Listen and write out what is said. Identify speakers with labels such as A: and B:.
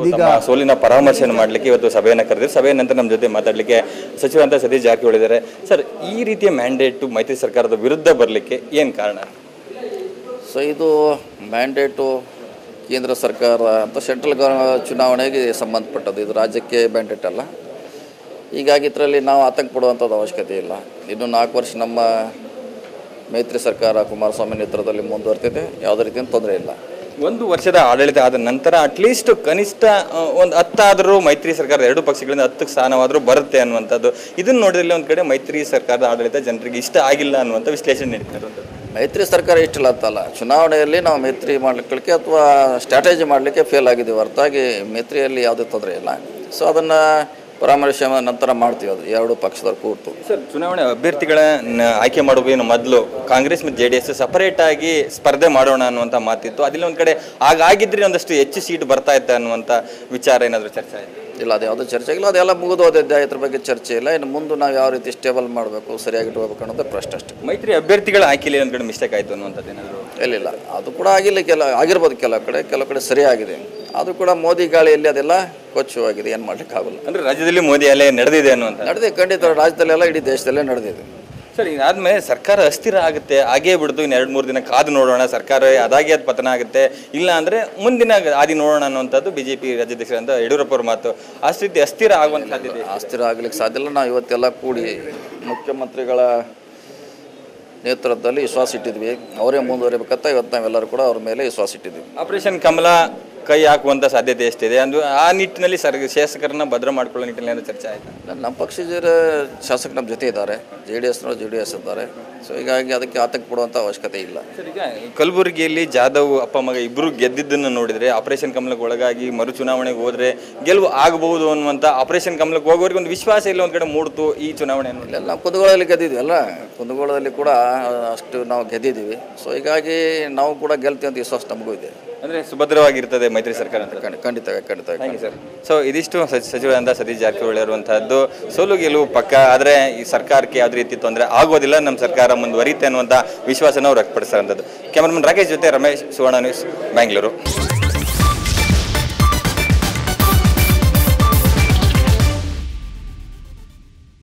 A: ತಮ್ಮ ಸೋಲಿನ ಪರಾಮರ್ಶೆಯನ್ನು ಮಾಡಲಿಕ್ಕೆ ಇವತ್ತು ಸಭೆಯನ್ನು ಕರೆದಿದ್ದಾರೆ ಸಭೆಯ ನಂತರ ನಮ್ಮ ಜೊತೆ ಮಾತಾಡಲಿಕ್ಕೆ ಸಚಿವರಂತ ಸತೀಶ್ ಜಾರಕಿಹೊಳಿ ಇದ್ದಾರೆ ಸರ್ ಈ ರೀತಿಯ ಮ್ಯಾಂಡೇಟು ಮೈತ್ರಿ ಸರ್ಕಾರದ ವಿರುದ್ಧ ಬರಲಿಕ್ಕೆ ಏನು ಕಾರಣ
B: ಸೊ ಇದು ಮ್ಯಾಂಡೇಟು ಕೇಂದ್ರ ಸರ್ಕಾರ ಅಂತ ಸೆಂಟ್ರಲ್ ಗವ ಚುನಾವಣೆಗೆ ಸಂಬಂಧಪಟ್ಟದ್ದು ಇದು ರಾಜ್ಯಕ್ಕೆ ಮ್ಯಾಂಡೇಟ್ ಅಲ್ಲ ಹೀಗಾಗಿ ಇದರಲ್ಲಿ ನಾವು ಆತಂಕ ಪಡುವಂಥದ್ದು ಅವಶ್ಯಕತೆ ಇಲ್ಲ ಇನ್ನು ನಾಲ್ಕು ವರ್ಷ ನಮ್ಮ ಮೈತ್ರಿ ಸರ್ಕಾರ ಕುಮಾರಸ್ವಾಮಿ ನೇತೃತ್ವದಲ್ಲಿ ಮುಂದುವರ್ತಿದೆ ಯಾವುದೇ ರೀತಿಯ ತೊಂದರೆ ಇಲ್ಲ
A: ಒಂದು ವರ್ಷದ ಆಡಳಿತ ಆದ ನಂತರ ಅಟ್ಲೀಸ್ಟ್ ಕನಿಷ್ಠ ಒಂದು ಹತ್ತಾದರೂ ಮೈತ್ರಿ ಸರ್ಕಾರದ ಎರಡು ಪಕ್ಷಗಳಿಂದ ಹತ್ತು ಸ್ಥಾನವಾದರೂ ಬರುತ್ತೆ ಅನ್ನುವಂಥದ್ದು ಇದನ್ನು ನೋಡಿದ್ರೆ ಒಂದು ಕಡೆ ಮೈತ್ರಿ ಸರ್ಕಾರದ ಆಡಳಿತ ಜನರಿಗೆ ಇಷ್ಟ ಆಗಿಲ್ಲ ಅನ್ನುವಂಥ ವಿಶ್ಲೇಷಣೆ ನೀಡ್ತಿರುವಂಥದ್ದು
B: ಮೈತ್ರಿ ಸರ್ಕಾರ ಇಷ್ಟಿಲ್ಲ ಅಂತಲ್ಲ ಚುನಾವಣೆಯಲ್ಲಿ ನಾವು ಮೈತ್ರಿ ಮಾಡಲಿಕ್ಕೆ ಅಥವಾ ಸ್ಟ್ರಾಟಜಿ ಮಾಡಲಿಕ್ಕೆ ಫೇಲ್ ಆಗಿದ್ದೀವಿ ಹೊರತಾಗಿ ಮೈತ್ರಿಯಲ್ಲಿ ಯಾವುದೇ ತೊಂದರೆ ಇಲ್ಲ ಸೊ ಅದನ್ನು ಪರಾಮರ್ಶೆ ನಂತರ ಮಾಡ್ತೀವಿ ಅದು ಎರಡು ಪಕ್ಷದವ್ರು ಕೂರ್ತು
A: ಸರ್ ಚುನಾವಣೆ ಅಭ್ಯರ್ಥಿಗಳ ಆಯ್ಕೆ ಮಾಡೋಕೇನು ಮೊದಲು ಕಾಂಗ್ರೆಸ್ ಮತ್ತು ಜೆ ಡಿ ಎಸ್ ಸಪರೇಟ್ ಆಗಿ ಸ್ಪರ್ಧೆ ಮಾಡೋಣ ಅನ್ನುವಂಥ ಮಾತಿತ್ತು ಅದಿಲ್ಲ ಒಂದು ಕಡೆ ಆಗಾಗಿದ್ರೆ ಒಂದಷ್ಟು ಹೆಚ್ಚು ಸೀಟ್ ಬರ್ತಾ ಇತ್ತೆ ಅನ್ನುವಂಥ ವಿಚಾರ ಏನಾದರೂ ಚರ್ಚೆ ಆಯಿತು
B: ಇಲ್ಲ ಅದು ಯಾವುದೂ ಚರ್ಚೆ ಇಲ್ಲ ಅದೆಲ್ಲ ಮುಗಿದೋದಿದ್ದೆ ಇದ್ರ ಬಗ್ಗೆ ಚರ್ಚೆ ಇಲ್ಲ ಇನ್ನು ಮುಂದೆ ನಾವು ಯಾವ ರೀತಿ ಸ್ಟೇಬಲ್ ಮಾಡಬೇಕು ಸರಿಯಾಗಿ ಇಟ್ಕೋಬೇಕು ಅನ್ನೋದೇ ಪ್ರಶ್ನೆ ಅಷ್ಟೇ
A: ಮೈತ್ರಿ ಅಭ್ಯರ್ಥಿಗಳ ಆಯ್ಕೆಯಲ್ಲಿ ಒಂದು ಕಡೆ ಮಿಸ್ಟೇಕ್ ಆಯಿತು ಅನ್ನುವಂಥದ್ದು ಏನಾದರೂ
B: ಇಲ್ಲ ಅದು ಕೂಡ ಆಗಿಲ್ಲ ಕೆಲ ಆಗಿರ್ಬೋದು ಕೆಲವು ಕಡೆ ಕೆಲವು ಕಡೆ ಸರಿ ಆಗಿದೆ ಅದು ಕೂಡ ಮೋದಿ ಗಾಳಿಯಲ್ಲಿ ಅದೆಲ್ಲ ಕೊಚ್ಚುವಾಗಿದೆ ಏನು ಮಾಡ್ಲಿಕ್ಕೆ ಆಗೋಲ್ಲ
A: ಅಂದರೆ ರಾಜ್ಯದಲ್ಲಿ ಮೋದಿ ಅಲೆ ನಡೆದಿದೆ ಅನ್ನುವಂಥ
B: ನಡೆದಿದೆ ಖಂಡಿತ ರಾಜ್ಯದಲ್ಲೆಲ್ಲ ಇಡೀ ದೇಶದಲ್ಲೇ ನಡೆದಿದೆ
A: ಸರ್ ಇದಾದ್ಮೇಲೆ ಸರ್ಕಾರ ಅಸ್ಥಿರ ಆಗುತ್ತೆ ಆಗೇ ಬಿಡ್ತು ಇನ್ನು ಎರಡು ಮೂರು ದಿನ ಕಾದು ನೋಡೋಣ ಸರ್ಕಾರ ಅದಾಗಿ ಅದು ಪತನ ಆಗುತ್ತೆ ಇಲ್ಲ ಅಂದರೆ ಮುಂದಿನ ಹಾದಿ ನೋಡೋಣ ಅನ್ನುವಂಥದ್ದು ಬಿ ಜೆ ಪಿ ರಾಜ್ಯಾಧ್ಯಕ್ಷರಂತ ಯಡಿಯೂರಪ್ಪ ಅವ್ರ ಮಾತು ಆ ಸ್ಥಿತಿ ಅಸ್ಥಿರ ಆಗುವಂಥ ಸಾಧ್ಯತೆ ಇದೆ.
B: ಅಸ್ಥಿರ ಆಗ್ಲಿಕ್ಕೆ ಸಾಧ್ಯ ಇಲ್ಲ ನಾವು ಇವತ್ತೆಲ್ಲ ಕೂಡಿ ಮುಖ್ಯಮಂತ್ರಿಗಳ ನೇತೃತ್ವದಲ್ಲಿ ವಿಶ್ವಾಸ ಇಟ್ಟಿದ್ವಿ ಅವರೇ ಮುಂದುವರಿಬೇಕಂತ ಇವತ್ತು ನಾವೆಲ್ಲರೂ ಕೂಡ ಅವ್ರ ಮೇಲೆ ವಿಶ್ವಾಸ ಇಟ್ಟಿದ್ವಿ
A: ಆಪರೇಷನ್ ಕಮಲ ಕೈ ಹಾಕುವಂಥ ಸಾಧ್ಯತೆ ಎಷ್ಟಿದೆ ಅಂದು ಆ ನಿಟ್ಟಿನಲ್ಲಿ ಸರ್ ಶಾಸಕರನ್ನ ಭದ್ರ ಮಾಡ್ಕೊಳ್ಳೋ ನಿಟ್ಟಿನಲ್ಲಿ ಏನಾದ್ರು ಚರ್ಚೆ ಆಯ್ತು
B: ನಮ್ಮ ಪಕ್ಷದ ಶಾಸಕರು ನಮ್ಮ ಜೊತೆ ಇದ್ದಾರೆ ಜೆ ಡಿ ಎಸ್ನವರು ಜೆ ಡಿ ಎಸ್ ಇದ್ದಾರೆ ಸೊ ಹೀಗಾಗಿ ಅದಕ್ಕೆ ಆತಂಕ ಪಡುವಂಥ ಅವಶ್ಯಕತೆ ಇಲ್ಲ
A: ಸರ್ ಈಗ ಕಲಬುರಗಿಯಲ್ಲಿ ಜಾಧವ್ ಅಪ್ಪ ಮಗ ಇಬ್ಬರು ಗೆದ್ದಿದ್ದನ್ನು ನೋಡಿದರೆ ಆಪರೇಷನ್ ಕಮಲಕ್ಕೆ ಒಳಗಾಗಿ ಮರು ಚುನಾವಣೆಗೆ ಹೋದ್ರೆ ಗೆಲುವು ಆಗಬಹುದು ಅನ್ನುವಂಥ ಆಪರೇಷನ್ ಕಮಲಕ್ಕೆ ಹೋಗೋರಿಗೆ ಒಂದು ವಿಶ್ವಾಸ ಇಲ್ಲ ಒಂದು ಕಡೆ ಮೂಡ್ತು ಈ ಚುನಾವಣೆ ಅನ್ನೋದು
B: ಇಲ್ಲ ನಾವು ಕುಂದಗೋಳದಲ್ಲಿ ಗೆದ್ದಿದ್ವಿ ಅಲ್ಲ ಕುಂದಗೋಳದಲ್ಲಿ ಕೂಡ ಅಷ್ಟು ನಾವು ಗೆದ್ದಿದ್ದೀವಿ ಸೊ ಹೀಗಾಗಿ ನಾವು ಕೂಡ ಗೆಲ್ತೀವಿ ಅಂತ ವಿಶ್ವಾಸ ನಮಗೂ ಇದೆ
A: ಅಂದರೆ ಸುಭದ್ರವಾಗಿರ್ತದೆ ಮೈತ್ರಿ ಸರ್ಕಾರ ಅಂತ
B: ಖಂಡಿತ ಖಂಡಿತ ಖಂಡಿತ
A: ಥ್ಯಾಂಕ್ ಯು ಸರ್ ಸೊ ಇದಿಷ್ಟು ಸಚ್- ಸಚಿವರಾದಂಥ ಸತೀಶ್ ಜಾರಕಿಹೊಳಿ ಇರುವಂತಹದ್ದು ಸೋಲು ಗೆಲುವು ಪಕ್ಕ ಆದರೆ ಈ ಸರ್ಕಾರಕ್ಕೆ ಯಾವುದೇ ರೀತಿ ತೊಂದರೆ ಆಗೋದಿಲ್ಲ ನಮ್ಮ ಸರ್ಕಾರ ಮುಂದುವರಿಯುತ್ತೆ ಅನ್ನುವಂಥ ವಿಶ್ವಾಸನ ಅವ್ರು ವ್ಯಕ್ತಪಡಿಸಿರುವಂಥದ್ದು ಕ್ಯಾಮರಾಮನ್ ರಾಕೇಶ್ ಜೊತೆ ರಮೇಶ್ ಸುವರ್ಣ ನ್ಯೂಸ್ ಬ್ಯಾಂಗ್ಳೂರು